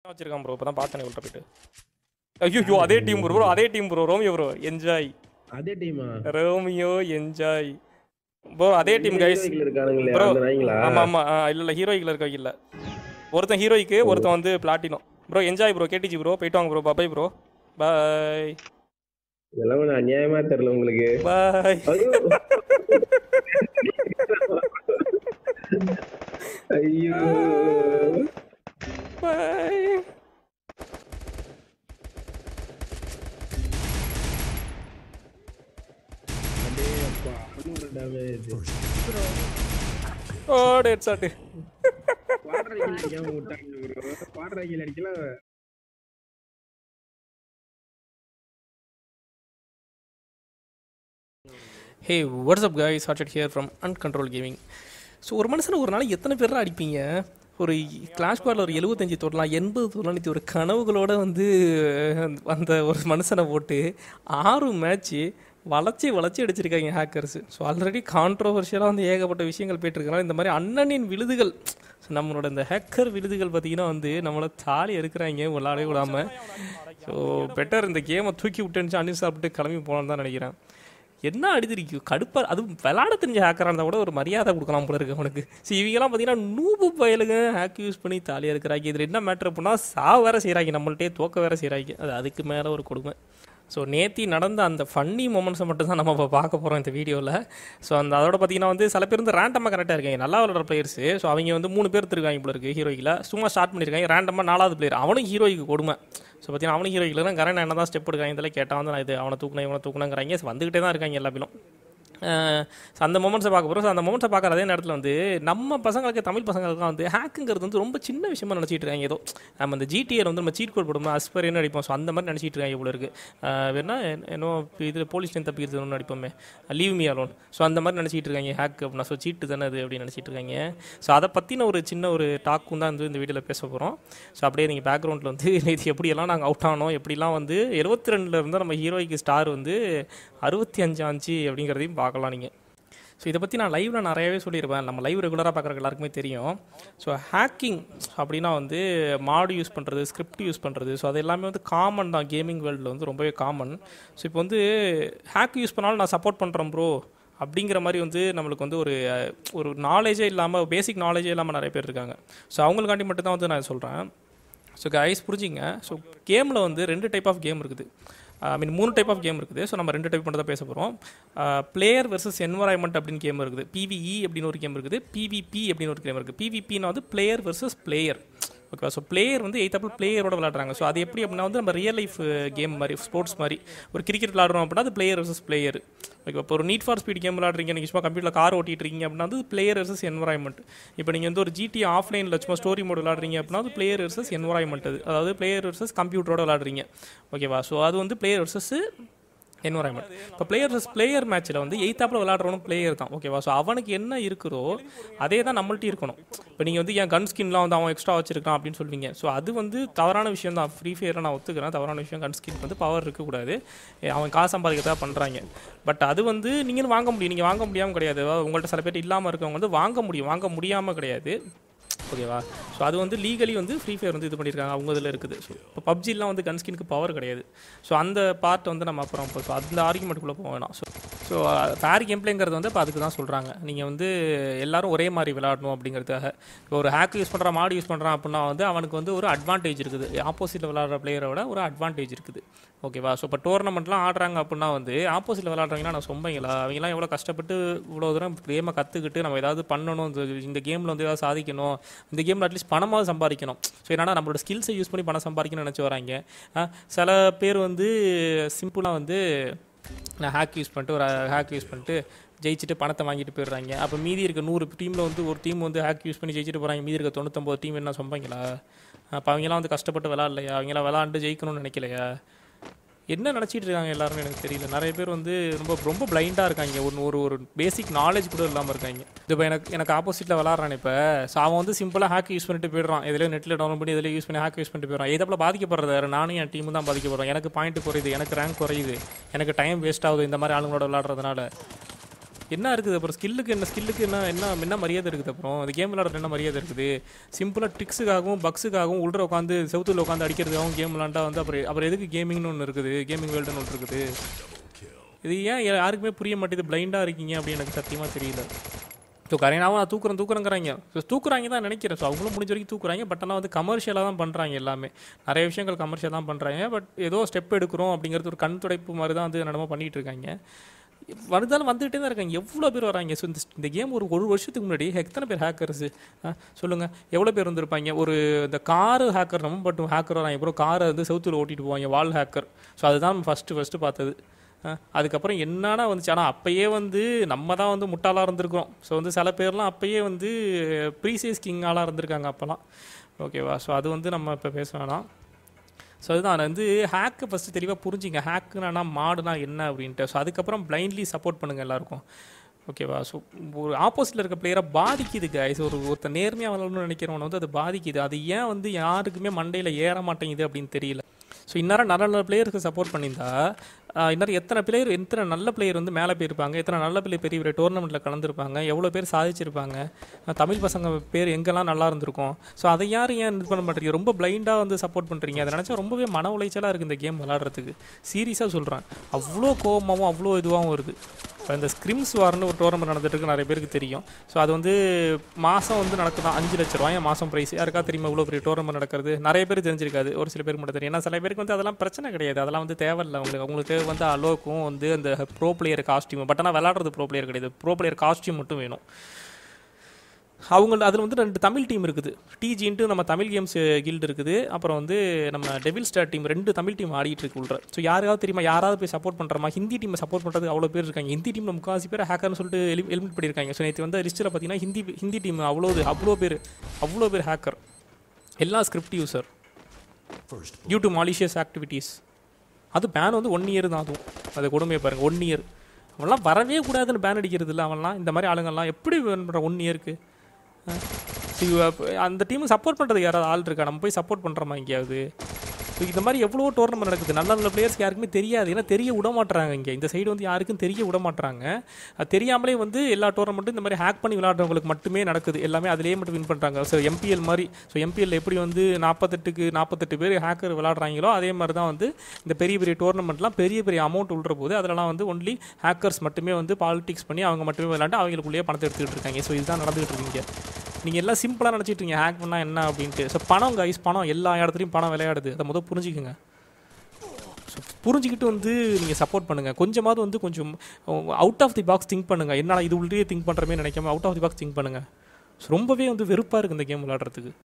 வச்சிருக்கான் ப்ரோ இப்பதான் பார்த்தேன் இவள்கிட்ட போயிட்டு ஐயோ அதே டீம் ப்ரோ அதே team bro Romeo bro enjoy அதே டீமா ரோமியோ என்ஜாய் ப்ரோ அதே டீம் கைஸ் இருக்கானுங்களே Bro, அந்த நாய்ங்களா ஆமா ஆமா ஆ, இல்ல இல்ல ஹீரோயிக்ல இருக்க இல்ல ஒருத்தன் ஹீரோய்க்கு ஒருத்தன் வந்து platinum bro enjoy bro KDG bro போயிட்டு வாங்க ப்ரோ பாய் ப்ரோ பாய் இதெல்லாம் ஒண்ணும் அநியாயமா தெரியல உங்களுக்கு பாய் ஐயோ பாய் அடேப்பா, இன்னொரு damage. Oh dead shot Water rifle அடிக்காம விட்டாங்க bro. Water rifle அடிக்கலாம் hey what's up guys Hard here from Uncontrol Gaming so ஒரு மனுஷனை ஒரு நாளைக்கு எத்தனை பேர் அடிப்பீங்க ஒரு கிளாஷ் பாரில் ஒரு எழுபத்தஞ்சு தோடலாம் எண்பது தோடலாம் நேற்று ஒரு கனவுகளோட வந்து அந்த ஒரு மனுஷனை போட்டு ஆறு மேட்ச்சு வளைச்சி வளைச்சி அடிச்சிருக்காங்க ஹேக்கர்ஸ் ஸோ ஆல்ரெடி கான்ட்ரோவர்ஷியலாக வந்து ஏகப்பட்ட விஷயங்கள் போயிட்டுருக்கனால இந்த மாதிரி அண்ணனின் விழுதுகள் ஸோ நம்மளோட இந்த ஹேக்கர் விழுதுகள் பார்த்தீங்கன்னா வந்து நம்மளை தாலி எடுக்கிறாங்க விளாடவே விடாமல் ஸோ பெட்டர் இந்த கேமை தூக்கி விட்டுன்னு அன்னி சாப்பிட்டு கிளம்பி போகலான்னு தான் நினைக்கிறேன் என்ன அடிதிருக்கும் கடுப்பா அதுவும் விளாட தெரிஞ்ச ஹேக்கராக இருந்தால் கூட ஒரு மரியாதை கொடுக்கலாம் போல இருக்கு அவனுக்கு சரி இவங்கெல்லாம் பார்த்தீங்கன்னா நூபு பயலுங்க ஹேக் யூஸ் பண்ணி தாலியாக இருக்கிறாங்க இதில் என்ன மேட்ரு அப்படின்னா சா வேற செய்கிறாங்க நம்மள்ட்டே தோக்க வேற செய்கிறாங்க அது அதுக்கு மேலே ஒரு கொடுமை ஸோ நேத்தி நடந்த அந்த ஃபன்னி மூமெண்ட்ஸை மட்டும் தான் நம்ம இப்போ பார்க்க போகிறோம் இந்த வீடியோவில் ஸோ அந்த அதோட பார்த்தீங்கன்னா வந்து சில பேர் வந்து ரேண்டமாக கரெக்டாக இருக்காங்க நல்லா விளாட்ற பிளேயர்ஸு ஸோ அவங்க வந்து மூணு பேர் இருக்காங்க போல இருக்கு ஹீரோயிக்கில் சும்மா ஸ்டார்ட் பண்ணியிருக்காங்க ரேண்டமாக நாலாவது பிளேயர் அவனும் ஹீரோய்க்கு கொடுமை ஸோ பார்த்தீங்கன்னா அவனும் ஹீரோயிக்கில் தான் கரண்ட் என்ன தான் ஸ்டெப் எடுக்காங்க இதெல்லாம் கேட்டால் வந்து நான் இது அவனை தூக்கணும் இவனை தூக்கணுங்கிறாங்க So வந்துக்கிட்டே தான் இருக்காங்க எல்லா பேரும் ஸோ அந்த மூமெண்ட்ஸை பார்க்க போகிறோம் ஸோ அந்த மூமெண்ட்ஸை பார்க்குற அதே நேரத்தில் வந்து நம்ம பசங்களுக்கு தமிழ் பசங்களுக்கு வந்து ஹேக்குங்கிறது வந்து ரொம்ப சின்ன விஷயமா நினச்சிட்டு இருக்காங்க ஏதோ நம்ம இந்த ஜிடிஏல வந்து நம்ம சீட் கோட் போடுவோம் அஸ்பரியன்னு அடிப்போம் ஸோ அந்த மாதிரி நினச்சிட்டு இருக்காங்க இவ்வளோ இருக்குது வேணா என்ன இதில் போலீஸ் ஸ்டேஷன் தப்பிக்கிறது ஒன்று அடிப்போமே லீவ் மீ அலோன் ஸோ அந்த மாதிரி நினச்சிட்டு இருக்காங்க ஹேக் அப்படின்னா ஸோ சீட்டு தானே அது அப்படின்னு நினச்சிட்டு இருக்காங்க ஸோ அதை பற்றின ஒரு சின்ன ஒரு டாக்கும் தான் வந்து இந்த வீடியோவில் பேச போகிறோம் ஸோ அப்படியே நீங்கள் பேக்ரவுண்டில் வந்து நேற்று எப்படியெல்லாம் நாங்கள் அவுட் ஆனோம் எப்படிலாம் வந்து எழுபத்தி ரெண்டில் இருந்தால் நம்ம ஹீரோய்க்கு ஸ்டார் வந்து அறுபத்தி அஞ்சு ஆச்சு அப்படிங்கிறதையும் பார்க்கலாம் நீங்கள் ஸோ இதை பற்றி நான் லைவில் நிறையவே சொல்லியிருப்பேன் நம்ம லைவ் ரெகுலராக பார்க்குற எல்லாருக்குமே தெரியும் ஸோ ஹேக்கிங் அப்படின்னா வந்து மாடு யூஸ் பண்ணுறது ஸ்கிரிப்ட் யூஸ் பண்ணுறது ஸோ அது எல்லாமே வந்து காமன் தான் கேமிங் வேர்ல்டில் வந்து ரொம்பவே காமன் ஸோ இப்போ வந்து ஹேக் யூஸ் பண்ணாலும் நான் சப்போர்ட் பண்ணுறேன் ப்ரோ அப்படிங்கிற மாதிரி வந்து நம்மளுக்கு வந்து ஒரு அஹ், ஒரு நாலேஜே இல்லாமல் பேசிக் நாலேஜே இல்லாமல் நிறைய பேர் இருக்காங்க ஸோ அவங்களுக்காண்டி மட்டும் தான் வந்து நான் சொல்கிறேன் ஸோ கைஸ் புரிஞ்சிங்க ஸோ கேமில் வந்து ரெண்டு டைப் ஆஃப் கேம் இருக்குது ஐ மீன் மூணு டைப் ஆஃப் கேம் இருக்குது ஸோ நம்ம ரெண்டு டைப் மட்டும் தான் பேச போகிறோம் பிளேயர் வெர்சஸ் என்வரான்மெண்ட் அப்படின்னு கேம் இருக்குது பிவிஇ அப்படின்னு ஒரு கேம் இருக்குது பிவிபி அப்படின்னு ஒரு கேம் இருக்குது பிவிபினா வந்து பிளேயர் வெர்சஸ் பிளேயர் ஓகேவா ஸோ பிளேயர் வந்து எயித்தாப்பில் பிளேயரோட விளாட்றாங்க ஸோ அது எப்படி அப்படின்னா வந்து நம்ம ரியல் லைஃப் கேம் மாதிரி ஸ்போர்ட்ஸ் மாதிரி ஒரு கிரிக்கெட் விளாட்றோம் அப்படின்னா அது பிளேயர் வெர்சஸ் பிளேயர் ஓகே இப்போ ஒரு நீட் ஃபார் ஸ்பீட் கேம் விளாட்றீங்க நீங்கள் சும்மா கம்ப்யூட்டரில் கார் ஓட்டிட்டு இருக்கீங்க அப்படின்னா அது பிளேயர் வெர்சஸ் என்வரான்மெண்ட் இப்போ நீங்கள் வந்து ஒரு ஜிடி ஆஃப்லைனில் சும்மா ஸ்டோரி மோட் விளாட்றீங்க அப்படின்னா அது பிளேயர் வெர்சஸ் என்வரான்மெண்ட் அது அதாவது பிளேயர் வெர்சஸ் கம்ப்யூட்டரோட விளாட்றீங்க ஓகேவா ஸோ அது வந்து பிளேயர் வெர்சஸ் என்வரான்மெண்ட் இப்போ பிளேயர் vs பிளேயர் மேட்ச்சில் வந்து எயித்தாப்பில் விளாட்றவனும் பிளேயர் தான் ஓகேவா ஸோ அவனுக்கு என்ன இருக்குதோ அதே தான் நம்மள்ட்ட இருக்கணும் இப்போ நீங்கள் வந்து என் கன் ஸ்கின்லாம் வந்து அவன் எக்ஸ்ட்ரா வச்சிருக்கான் அப்படின்னு சொல்வீங்க ஸோ அது வந்து தவறான விஷயம் தான் ஃப்ரீ ஃபயரை நான் ஒத்துக்கிறேன் தவறான விஷயம் கன் ஸ்கின் வந்து பவர் இருக்கக்கூடாது ஏ, அவன் காசு சம்பாதிக்கிறதா பண்ணுறாங்க பட் அது வந்து நீங்களும் வாங்க முடியும் நீங்கள் வாங்க முடியாமல் கிடையாது அதாவது உங்கள்கிட்ட சில பேர் இல்லாமல் இருக்கவங்க வந்து வாங்க முடியும் வாங்க முடியாமல் கிடையாது ஓகேவா ஸோ அது வந்து லீகலி வந்து ஃப்ரீ ஃபயர் வந்து இது பண்ணியிருக்காங்க அவங்க இதில் இருக்குது ஸோ இப்போ பப்ஜிலாம் வந்து கன்ஸ்கினுக்கு பவர் கிடையாது ஸோ அந்த பார்ட் வந்து நம்ம அப்புறம் இப்போ ஸோ அந்த ஆர்குமெண்ட்டுக்குள்ளே போக வேணாம் ஸோ ஸோ ஃபேர் கேம்ப்ளேங்கிறது வந்து இப்போ அதுக்கு தான் சொல்கிறாங்க நீங்கள் வந்து எல்லாரும் ஒரே மாதிரி விளையாடணும் அப்படிங்கிறதுக்காக இப்போ ஒரு ஹேக் யூஸ் பண்ணுற மாடு யூஸ் பண்ணுறான் அப்படின்னா வந்து அவனுக்கு வந்து ஒரு அட்வான்டேஜ் இருக்குது ஆப்போசிட்டில் விளையாடுற பிளேயரை விட ஒரு அட்வான்டேஜ் இருக்குது ஓகேவா ஸோ இப்போ டோர்னமெண்ட்லாம் ஆடுறாங்க அப்படின்னா வந்து ஆப்போசிட்டில் விளாட்றாங்கன்னா நான் சொம்பைங்களா அவங்கலாம் எவ்வளோ கஷ்டப்பட்டு இவ்வளோ தூரம் கேமை கற்றுக்கிட்டு நம்ம ஏதாவது பண்ணணும் இந்த- இந்த கேமில் வந்து ஏதாவது சாதிக்கணும் இந்த கேமில் அட்லீஸ்ட் பணமாவது சம்பாதிக்கணும் ஸோ என்னன்னா நம்மளோட ஸ்கில்ஸை யூஸ் பண்ணி பணம் சம்பாதிக்கணும்னு நினச்சி வராங்க ஆ, சில பேர் வந்து சிம்பிளாக வந்து நான் ஹேக் யூஸ் பண்ணிட்டு ஒரு ஹேக் யூஸ் பண்ணிட்டு ஜெயிச்சுட்டு பணத்தை வாங்கிட்டு போயிடுறாங்க அப்போ மீதி இருக்க நூறு டீமில் வந்து ஒரு டீம் வந்து ஹேக் யூஸ் பண்ணி ஜெயிச்சுட்டு போகிறாங்க மீதி இருக்க தொண்ணூத்தொம்பது டீம் என்ன சொம்பங்களா அப்போ அவங்கெல்லாம் வந்து கஷ்டப்பட்டு விளாட்லையா அவங்கெல்லாம் விளாண்டு ஜெயிக்கணும்னு நினைக்கலையா என்ன நினச்சிட்டு இருக்காங்க எல்லாருமே எனக்கு தெரியல நிறைய பேர் வந்து ரொம்ப ரொம்ப பிளைண்டாக இருக்காங்க ஒரு ஒரு ஒரு பேசிக் நாலேஜ் கூட இல்லாமல் இருக்காங்க இப்போ எனக்கு எனக்கு ஆப்போசிட்டில் விளாட்றான் இப்போ ஸோ அவன் வந்து சிம்பிளாக ஹேக் யூஸ் பண்ணிட்டு போயிடுறான் எதுலேயும் நெட்டில் டவுன்லோட் பண்ணி எதுலேயும் யூஸ் பண்ணி ஹேக் யூஸ் பண்ணிட்டு போயிடுறான் இதில் பாதிக்கப்படுறது யாரு? நானும் என் டீமும் தான் பாதிக்கப்படுறோம் எனக்கு பாயிண்ட் குறையுது எனக்கு ரேங்க் குறையுது எனக்கு டைம் வேஸ்ட் ஆகுது இந்த மாதிரி ஆளுங்களோட விளாட்றதுனால என்ன இருக்குது அப்புறம் ஸ்கில்லுக்கு என்ன ஸ்கில்லுக்கு என்ன என்ன என்ன மரியாதை இருக்குது அப்புறம் அந்த கேம் விளாடுறது என்ன மரியாதை இருக்குது சிம்பிளாக ட்ரிக்ஸுக்காகவும் பக்ஸுக்காகவும் உள்ள உட்காந்து செவுத்துல உட்காந்து அடிக்கிறதுக்காகவும் கேம் விளாண்டா வந்து அப்புறம் அப்புறம் எதுக்கு கேமிங்னு ஒன்று இருக்குது கேமிங் வேர்ல்டுன்னு ஒன்று இருக்குது இது ஏன் யா- யாருக்குமே புரிய மாட்டேது பிளைண்டாக இருக்கீங்க அப்படின்னு எனக்கு சத்தியமாக தெரியல ஸோ கரையனாவும் நான் தூக்குறேன் தூக்குறேங்கிறாங்க ஸோ தூக்குறாங்க தான் நினைக்கிறேன் ஸோ அவங்களும் முடிஞ்ச வரைக்கும் தூக்குறாங்க பட் ஆனால் வந்து கமர்ஷியலாக தான் பண்ணுறாங்க எல்லாமே நிறைய விஷயங்கள் கமர்ஷியல் தான் பண்ணுறாங்க பட் ஏதோ ஸ்டெப் எடுக்கிறோம் அப்படிங்கிறது ஒரு கண் துடைப்பு மாதிரி தான் வந்து என்னமோ பண்ணிட்டு இருக்காங்க வருதாலும் வந்துகிட்டே தான் இருக்காங்க எவ்வளோ பேர் வராங்க ஸோ இந்த இந்த கேம் ஒரு ஒரு வருஷத்துக்கு முன்னாடி எத்தனை பேர் ஹேக்கர்ஸு சொல்லுங்கள் எவ்வளோ பேர் வந்திருப்பாங்க ஒரு இந்த காரு ஹேக்கர் நம்ம மட்டும் ஹேக்கர் வராங்க அப்புறம் காரை வந்து செவுத்துல ஓட்டிட்டு போவாங்க வால் ஹேக்கர் ஸோ அதுதான் ஃபஸ்ட்டு ஃபஸ்ட்டு பார்த்தது அஹ் அதுக்கப்புறம் என்னன்னா வந்துச்சு ஆனால் அப்பயே வந்து நம்ம தான் வந்து முட்டாளாக இருந்திருக்கோம் ஸோ வந்து சில பேர்லாம் அப்பயே வந்து ப்ரீசேஸ் கிங்காலாக இருந்திருக்காங்க அப்போல்லாம் ஓகேவா ஸோ அது வந்து நம்ம இப்போ பேச வேணாம் ஸோ அதுதான் நான் வந்து ஹேக்கை ஃபஸ்ட்டு தெளிவாக புரிஞ்சிங்க ஹேக்குனா மாடுனா என்ன அப்படின்ட்டு ஸோ அதுக்கப்புறம் பிளைண்ட்லி சப்போர்ட் பண்ணுங்கள் எல்லாருக்கும் ஓகேவா ஸோ ஒரு ஆப்போசிட்டில் இருக்க பிளேயரை பாதிக்குது guys ஒரு ஒருத்தர் நேர்மையாக விளாடணும்னு நினைக்கிறவனை வந்து அது பாதிக்குது அது ஏன் வந்து யாருக்குமே மண்டையில் ஏற மாட்டேங்குது அப்படின்னு தெரியல ஸோ இந்நேரம் நல்ல நல்ல பிளேயருக்கு சப்போர்ட் பண்ணியிருந்தா ஆஹ் இந்நேரம் எத்தனை பிளேயர் எத்தனை நல்ல பிளேயர் வந்து மேலே போயிருப்பாங்க எத்தனை நல்ல பிளேயர் பெரிய பெரிய டோர்னமெண்ட்டில் கலந்துருப்பாங்க எவ்வளோ பேர் சாதிச்சிருப்பாங்க ஆஹ் தமிழ் பசங்க பேர் எங்கெல்லாம் நல்லா இருந்திருக்கும் ஸோ அதை யாரும் ஏன் இது பண்ண மாட்டேறீங்க ரொம்ப பிளைண்டாக வந்து சப்போர்ட் பண்ணுறீங்க அதை நினச்சா ரொம்பவே மன உளைச்சலாக இருக்குது இந்த கேம் விளாட்றதுக்கு சீரியஸாக சொல்கிறேன் அவ்வளோ கோபமாகவும் அவ்வளோ இதுவாகவும் வருது இப்போ இந்த ஸ்கிரிம்ஸ் வார்னு ஒரு டோர்னமெண்ட் நடந்துட்டு இருக்கு நிறைய பேருக்கு தெரியும் ஸோ அது வந்து மாதம் வந்து நடக்குதான் அஞ்சு லட்ச ரூபாய் மாதம் ப்ரைஸ் யாருக்கா தெரியுமா இவ்வளோ பெரிய டோர்னமெண்ட் நடக்கிறது நிறைய பேர் தெரிஞ்சிருக்காது ஒரு சில பேருக்கு மட்டும் தெரியும் ஏன்னா சில பேருக்கு வந்து அதெல்லாம் பிரச்சனை கிடையாது அதெல்லாம் வந்து தேவையில்லை அவங்களுக்கு அவங்களுக்கு தேவை வந்து அலோக்கும் வந்து அந்த ப்ரோ பிளேயர் காஸ்டியூம் பட் ஆனால் விளாட்றது ப்ரோ பிளேயர் கிடையாது ப்ரோ பிளேயர் காஸ்டியூம் மட்டும் வேணும் அவங்க அதில் வந்து ரெண்டு தமிழ் டீம் இருக்குது டிஜின்ட்டு நம்ம தமிழ் கேம்ஸ் கில்டு இருக்குது அப்புறம் வந்து நம்ம டெவில் ஸ்டார் டீம் ரெண்டு தமிழ் டீம் ஆடிட்டு இருக்கு உள்ள ஸோ யாராவது தெரியுமா யாராவது போய் சப்போர்ட் பண்ணுறமா ஹிந்தி டீமை சப்போர்ட் பண்ணுறது அவ்வளோ பேர் இருக்காங்க ஹிந்தி டீம் முக்காசி பேர் ஹேக்கர்னு சொல்லிட்டு எலிமிட் பண்ணியிருக்காங்க ஸோ நேற்று வந்து லிஸ்ட்டில் பார்த்தீங்கன்னா ஹிந்தி ஹிந்தி டீம் அவ்வளோ அவ்வளோ பேர் அவ்வளோ பேர் ஹேக்கர் எல்லா script user due to malicious activities அது பேன் வந்து ஒன் இயர் தான் அதுவும் அது கொடுமையை பாருங்கள் ஒன் இயர் அவன்லாம் வரவே கூடாதுன்னு பேன் அடிக்கிறது இல்லை அவன்லாம் இந்த மாதிரி ஆளுங்கள்லாம் எப்படி பண்ணுற ஒன் இயருக்கு அந்த டீமை சப்போர்ட் பண்ணுறதுக்கு யாராவது ஆள் இருக்கா நம்ம போய் சப்போர்ட் பண்ணுறோமா எங்கேயாவது So, இந்த மாதிரி எவ்வளோ டோர்னமெண்ட் நடக்குது நல்ல நல்ல பிளேயர்ஸ் யாருக்குமே தெரியாது ஏன்னா தெரிய விட மாட்றாங்க இங்கே இந்த சைடு வந்து யாருக்கும் தெரிய விட மாட்றாங்க அது தெரியாமலே வந்து எல்லா டோர்னமெண்ட்டும் இந்த மாதிரி ஹேக் பண்ணி விளாட்றவங்களுக்கு மட்டுமே நடக்குது எல்லாமே அதிலேயே மட்டும் வின் பண்ணுறாங்க ஸோ எம்பிஎல் மாதிரி ஸோ எம்பிஎல் எப்படி வந்து நாற்பத்தெட்டுக்கு நாற்பத்தெட்டு பேர் ஹேக்கர் விளாட்றாங்களோ அதே மாதிரி தான் வந்து இந்த பெரிய பெரிய டோர்னமெண்ட்லாம் பெரிய பெரிய அமௌண்ட் உள்ள போது அதிலலாம் வந்து ஒன்லி ஹேக்கர்ஸ் மட்டுமே வந்து பாலிடிக்ஸ் பண்ணி அவங்க மட்டுமே விளாண்டு அவங்களுக்குள்ளேயே பணத்தை எடுத்துக்கிட்டு இருக்காங்க ஸோ இதுதான் நடந்துகிட்டு இருக்கீங்க நீங்கள் எல்லாம் சிம்பிளாக நினச்சிட்டு இருக்கீங்க ஹேக் பண்ணால் என்ன அப்படின்ட்டு ஸோ பணம் கைஸ் பணம் எல்லா இடத்துலையும் பணம் விளையாடுது அதை முதல் புரிஞ்சுக்குங்க ஸோ புரிஞ்சுக்கிட்டு வந்து நீங்கள் சப்போர்ட் பண்ணுங்கள் கொஞ்சமாவது வந்து கொஞ்சம் out of the box think பண்ணுங்கள் என்னால் இது உள்ளே திங்க் பண்ணுறமே நினைக்காம out of the box think பண்ணுங்கள் ஸோ ரொம்பவே வந்து வெறுப்பாக இருக்குது இந்த கேம் விளாட்றதுக்கு